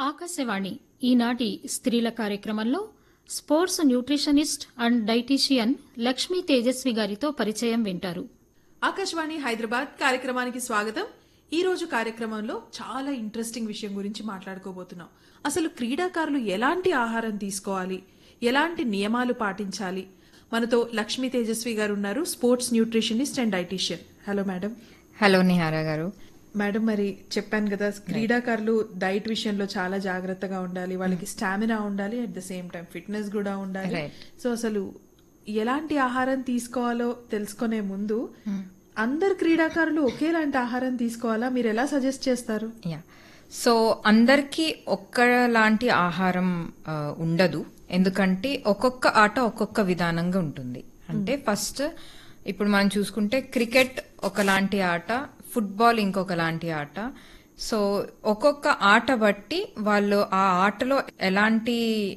ఆకాశవాణి ఈనాటి స్త్రీల కార్యక్రమంలో sports nutritionist and dietician Lakshmi Tejaswi గారితో పరిచయం వింటారు ఆకాశవాణి హైదరాబాద్ కార్యక్రమానికి స్వాగతం ఈ రోజు కార్యక్రమంలో చాలా ఇంట్రెస్టింగ్ విషయం గురించి మాట్లాడుకోబోతున్నాం అసలు క్రీడాకారులు ఎలాంటి ఆహారం తీసుకోవాలి ఎలాంటి నియమాలు పాటించాలి మనతో లక్ష్మీ తేజస్వి గారు ఉన్నారు sports nutritionist and dietician hello madam hello Nihara garu madam మరి చెప్పాను కదా క్రీడాకారులు డైట్ విషయంలో చాలా జాగ్రత్తగా ఉండాలి వాళ్ళకి స్టామినా ఉండాలి at the same time fitness కూడా ఉండాలి Right. సో అసలు ఎలాంటి ఆహారం తీసుకోవాలో తెలుసుకునే ముందు అందరు క్రీడాకారులు ఒకేలాంటి ఆహారం తీసుకోవాలా మీరు ఎలా సజెస్ట్ చేస్తారు యా సో అందరికీ ఒక్కలాంటి ఆహారం ఆ, ఉండదు ఎందుకంటే ఒక్కొక్క ఆట ఒక్కొక్క విధానంగా ఉంటుంది అంటే ఫస్ట్ ఇప్పుడు మనం చూసుకుంటే క్రికెట్ ఒకలాంటి ఆట ఫుట్బాల్ ఇంకొకలాంటి ఆట సో ఒక్కొక్క ఆట బట్టి వాళ్ళు ఆ ఆటలో ఎలాంటి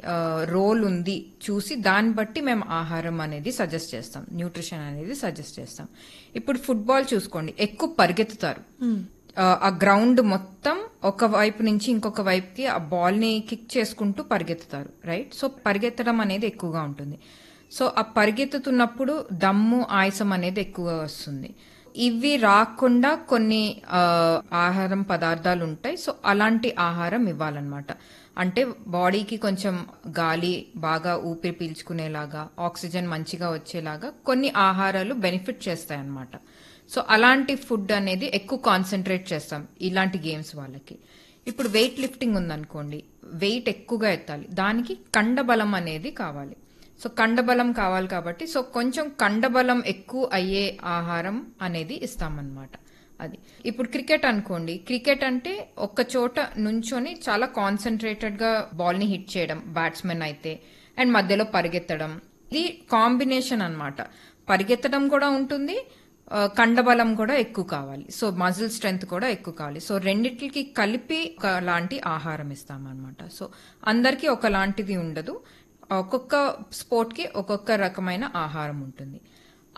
రోల్ ఉంది చూసి దాన్ని బట్టి మేము ఆహారం అనేది సజెస్ట్ చేస్తాం న్యూట్రిషన్ అనేది సజెస్ట్ చేస్తాం ఇప్పుడు ఫుట్బాల్ చూసుకోండి ఎక్కువ పరిగెత్తుతారు ఆ, ఆ గ్రౌండ్ మొత్తం ఒక వైపు నుంచి ఇంకొక వైపుకి ఆ బాల్ ని కిక్ చేసుకుంటూ పరిగెత్తుతారు రైట్ సో పరిగెత్తడం అనేది ఎక్కువగా ఉంటుంది సో ఆ పరిగెత్తుతున్నప్పుడు దమ్ము ఆయాసం అనేది ఎక్కువగా వస్తుంది ఇవి రాకుండా కొన్ని ఆ, ఆహారం పదార్థాలు ఉంటాయి సో అలాంటి ఆహారం ఇవ్వాలన్నమాట అంటే బాడీకి కొంచెం గాలి బాగా ఊపిరి పీల్చుకునేలాగా ఆక్సిజన్ మంచిగా వచ్చేలాగా కొన్ని ఆహారాలు బెనిఫిట్ చేస్తాయి అన్నమాట సో అలాంటి ఫుడ్ అనేది ఎక్కువ కాన్సన్ట్రేట్ చేస్తాం ఇలాంటి గేమ్స్ వాళ్ళకి ఇప్పుడు వెయిట్ లిఫ్టింగ్ ఉందనుకోండి వెయిట్ ఎక్కువగా ఎత్తాలి దానికి కండబలం అనేది కావాలి సో కండబలం కావాలి కాబట్టి సో కొంచెం కండబలం ఎక్కువ అయ్యే ఆహారం అనేది ఇస్తామన్నమాట అది ఇప్పుడు క్రికెట్ అనుకోండి క్రికెట్ అంటే ఒక్క చోట నుంచొని చాలా కాన్సన్ట్రేటెడ్ గా బాల్ ని హిట్ చేయడం బ్యాట్స్మెన్ అయితే అండ్ మధ్యలో పరిగెత్తడం ఇది కాంబినేషన్ అన్నమాట పరిగెత్తడం కూడా ఉంటుంది ఆ, కండబలం కూడా ఎక్కువ కావాలి సో మజిల్ స్ట్రెంగ్త్ కూడా ఎక్కువ కావాలి సో రెండిటికి కలిపి ఒకలాంటి ఆహారం ఇస్తామన్నమాట సో అందరికీ ఒకలాంటిది ఉండదు ఒక్కొక్క స్పోర్ట్ కి ఒక్కొక్క రకమైన ఆహారం ఉంటుంది